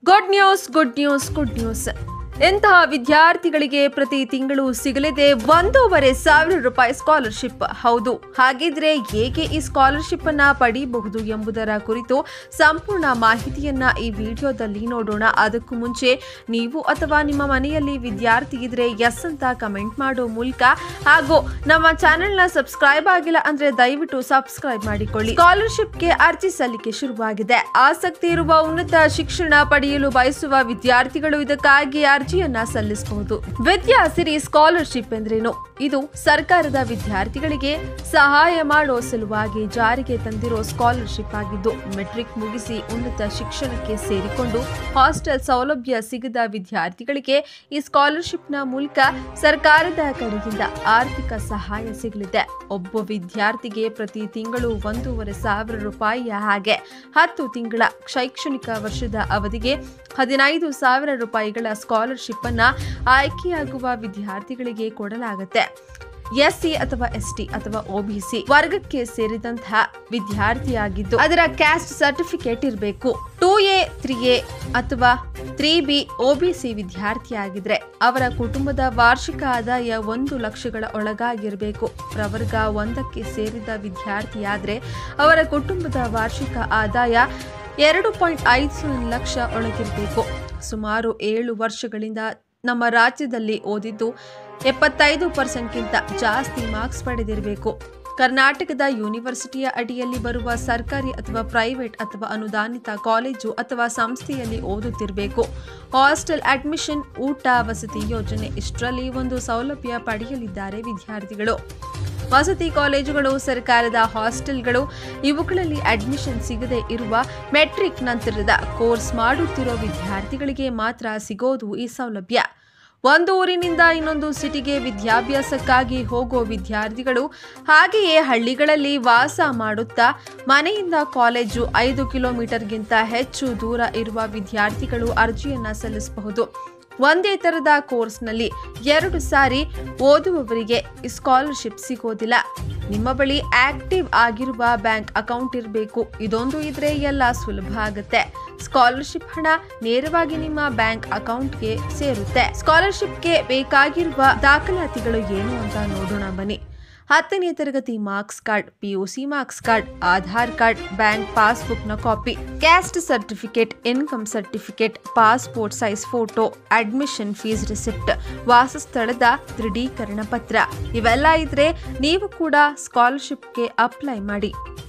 good news good news good news ಇಂತಹ ವಿದ್ಯಾರ್ಥಿಗಳಿಗೆ ಪ್ರತಿ ತಿಂಗಳು ಸಿಗಲಿದೆ ಒಂದೂವರೆ ಸಾವಿರ ರೂಪಾಯಿ ಸ್ಕಾಲರ್ಶಿಪ್ ಹೌದು ಹಾಗಿದ್ರೆ ಹೇಗೆ ಈ ಸ್ಕಾಲರ್ಶಿಪ್ ಅನ್ನ ಪಡೆಯಬಹುದು ಎಂಬುದರ ಕುರಿತು ಸಂಪೂರ್ಣ ಮಾಹಿತಿಯನ್ನ ಈ ವಿಡಿಯೋದಲ್ಲಿ ನೋಡೋಣ ಅದಕ್ಕೂ ಮುಂಚೆ ನೀವು ಅಥವಾ ನಿಮ್ಮ ಮನೆಯಲ್ಲಿ ವಿದ್ಯಾರ್ಥಿ ಇದ್ರೆ ಎಸ್ ಅಂತ ಕಮೆಂಟ್ ಮಾಡೋ ಮೂಲಕ ಹಾಗೂ ನಮ್ಮ ಚಾನೆಲ್ನ ಸಬ್ಸ್ಕ್ರೈಬ್ ಆಗಿಲ್ಲ ಅಂದ್ರೆ ದಯವಿಟ್ಟು ಸಬ್ಸ್ಕ್ರೈಬ್ ಮಾಡಿಕೊಳ್ಳಿ ಸ್ಕಾಲರ್ಶಿಪ್ಗೆ ಅರ್ಜಿ ಸಲ್ಲಿಕೆ ಶುರುವಾಗಿದೆ ಆಸಕ್ತಿ ಇರುವ ಉನ್ನತ ಶಿಕ್ಷಣ ಪಡೆಯಲು ಬಯಸುವ ವಿದ್ಯಾರ್ಥಿಗಳು ಇದಕ್ಕಾಗಿ ಅರ್ಜಿಯನ್ನ ಸಲ್ಲಿಸಬಹುದು ವಿದ್ಯಾಸಿರಿ ಸ್ಕಾಲರ್ಶಿಪ್ ಎಂದ್ರೇನು ಇದು ಸರ್ಕಾರದ ವಿದ್ಯಾರ್ಥಿಗಳಿಗೆ ಸಹಾಯ ಮಾಡೋ ಸಲುವಾಗಿ ಜಾರಿಗೆ ತಂದಿರೋ ಸ್ಕಾಲರ್ಶಿಪ್ ಆಗಿದ್ದು ಮೆಟ್ರಿಕ್ ಮುಗಿಸಿ ಉನ್ನತ ಶಿಕ್ಷಣಕ್ಕೆ ಸೇರಿಕೊಂಡು ಹಾಸ್ಟೆಲ್ ಸೌಲಭ್ಯ ಸಿಗದ ವಿದ್ಯಾರ್ಥಿಗಳಿಗೆ ಈ ಸ್ಕಾಲರ್ಶಿಪ್ನ ಮೂಲಕ ಸರ್ಕಾರದ ಕಡೆಯಿಂದ ಆರ್ಥಿಕ ಸಹಾಯ ಸಿಗಲಿದೆ ಒಬ್ಬ ವಿದ್ಯಾರ್ಥಿಗೆ ಪ್ರತಿ ತಿಂಗಳು ಒಂದೂವರೆ ಸಾವಿರ ರೂಪಾಯಿಯ ಹಾಗೆ ಹತ್ತು ತಿಂಗಳ ಶೈಕ್ಷಣಿಕ ವರ್ಷದ ಅವಧಿಗೆ ಹದಿನೈದು ಸಾವಿರ ರೂಪಾಯಿಗಳ ಸ್ಕಾಲರ್ಶಿಪ್ ಅನ್ನ ಆಯ್ಕೆಯಾಗುವ ವಿದ್ಯಾರ್ಥಿಗಳಿಗೆ ಕೊಡಲಾಗುತ್ತೆ ಎಸ್ಸಿ ಅಥವಾ ಎಸ್ಟಿ ಅಥವಾ ಒಬಿಸಿ ವರ್ಗಕ್ಕೆ ಸೇರಿದಂತಹ ವಿದ್ಯಾರ್ಥಿಯಾಗಿದ್ದು ಅದರ ಕ್ಯಾಸ್ಟ್ ಸರ್ಟಿಫಿಕೇಟ್ ಇರಬೇಕು ಟೂ ಎ ತ್ರೀ ಎ ಅಥವಾ ತ್ರೀ ಬಿ ಒಬಿಸಿ ವಿದ್ಯಾರ್ಥಿಯಾಗಿದ್ರೆ ಅವರ ಕುಟುಂಬದ ವಾರ್ಷಿಕ ಆದಾಯ ಒಂದು ಲಕ್ಷಗಳ ಒಳಗಾಗಿರಬೇಕು ಪ್ರವರ್ಗ ಒಂದಕ್ಕೆ ಸೇರಿದ ವಿದ್ಯಾರ್ಥಿಯಾದ್ರೆ ಅವರ ಕುಟುಂಬದ ವಾರ್ಷಿಕ ಆದಾಯ ಎರಡು ಪಾಯಿಂಟ್ ಐದು ಲಕ್ಷ ಒಳಗಿರಬೇಕು ಸುಮಾರು ಏಳು ವರ್ಷಗಳಿಂದ ನಮ್ಮ ರಾಜ್ಯದಲ್ಲಿ ಓದಿದ್ದು ಎಪ್ಪತ್ತೈದು ಪರ್ಸೆಂಟ್ಗಿಂತ ಜಾಸ್ತಿ ಮಾರ್ಕ್ಸ್ ಪಡೆದಿರಬೇಕು ಕರ್ನಾಟಕದ ಯೂನಿವರ್ಸಿಟಿಯ ಅಡಿಯಲ್ಲಿ ಬರುವ ಸರ್ಕಾರಿ ಅಥವಾ ಪ್ರೈವೇಟ್ ಅಥವಾ ಅನುದಾನಿತ ಕಾಲೇಜು ಅಥವಾ ಸಂಸ್ಥೆಯಲ್ಲಿ ಓದುತ್ತಿರಬೇಕು ಹಾಸ್ಟೆಲ್ ಅಡ್ಮಿಷನ್ ಊಟ ವಸತಿ ಯೋಜನೆ ಇಷ್ಟರಲ್ಲಿ ಒಂದು ಸೌಲಭ್ಯ ಪಡೆಯಲಿದ್ದಾರೆ ವಿದ್ಯಾರ್ಥಿಗಳು ವಸತಿ ಕಾಲೇಜುಗಳು ಸರ್ಕಾರದ ಹಾಸ್ಟೆಲ್ಗಳು ಇವುಗಳಲ್ಲಿ ಅಡ್ಮಿಷನ್ ಸಿಗದೆ ಇರುವ ಮೆಟ್ರಿಕ್ ನಂತರದ ಕೋರ್ಸ್ ಮಾಡುತ್ತಿರೋ ವಿದ್ಯಾರ್ಥಿಗಳಿಗೆ ಮಾತ್ರ ಸಿಗೋದು ಈ ಸೌಲಭ್ಯ ಒಂದು ಊರಿನಿಂದ ಇನ್ನೊಂದು ಸಿಟಿಗೆ ವಿದ್ಯಾಭ್ಯಾಸಕ್ಕಾಗಿ ಹೋಗೋ ವಿದ್ಯಾರ್ಥಿಗಳು ಹಾಗೆಯೇ ಹಳ್ಳಿಗಳಲ್ಲಿ ವಾಸ ಮಾಡುತ್ತಾ ಮನೆಯಿಂದ ಕಾಲೇಜು ಐದು ಕಿಲೋಮೀಟರ್ಗಿಂತ ಹೆಚ್ಚು ದೂರ ಇರುವ ವಿದ್ಯಾರ್ಥಿಗಳು ಅರ್ಜಿಯನ್ನ ಸಲ್ಲಿಸಬಹುದು ಒಂದೇ ತರದ ಕೋರ್ಸ್ನಲ್ಲಿ ಎರಡು ಸಾರಿ ಓದುವವರಿಗೆ ಈ ಸ್ಕಾಲರ್ಶಿಪ್ ಸಿಗೋದಿಲ್ಲ ನಿಮ್ಮ ಬಳಿ ಆಕ್ಟಿವ್ ಆಗಿರುವ ಬ್ಯಾಂಕ್ ಅಕೌಂಟ್ ಇರಬೇಕು ಇದೊಂದು ಇದ್ರೆ ಎಲ್ಲ ಸುಲಭ ಆಗುತ್ತೆ ಸ್ಕಾಲರ್ಶಿಪ್ ಹಣ ನೇರವಾಗಿ ನಿಮ್ಮ ಬ್ಯಾಂಕ್ ಅಕೌಂಟ್ಗೆ ಸೇರುತ್ತೆ ಸ್ಕಾಲರ್ಶಿಪ್ಗೆ ಬೇಕಾಗಿರುವ ದಾಖಲಾತಿಗಳು ಏನು ಅಂತ ನೋಡೋಣ ಬನ್ನಿ ಹತ್ತನೇ ತರಗತಿ marks card PUC marks card Aadhaar card bank ಪಾಸ್ಬುಕ್ನ copy caste certificate income certificate passport size photo admission fees receipt ವಾಸಸ್ಥಳದ ದೃಢೀಕರಣ ಪತ್ರ ಇವೆಲ್ಲ ಇದ್ರೆ ನೀವು ಕೂಡ ಸ್ಕಾಲರ್ಶಿಪ್ಗೆ ಅಪ್ಲೈ ಮಾಡಿ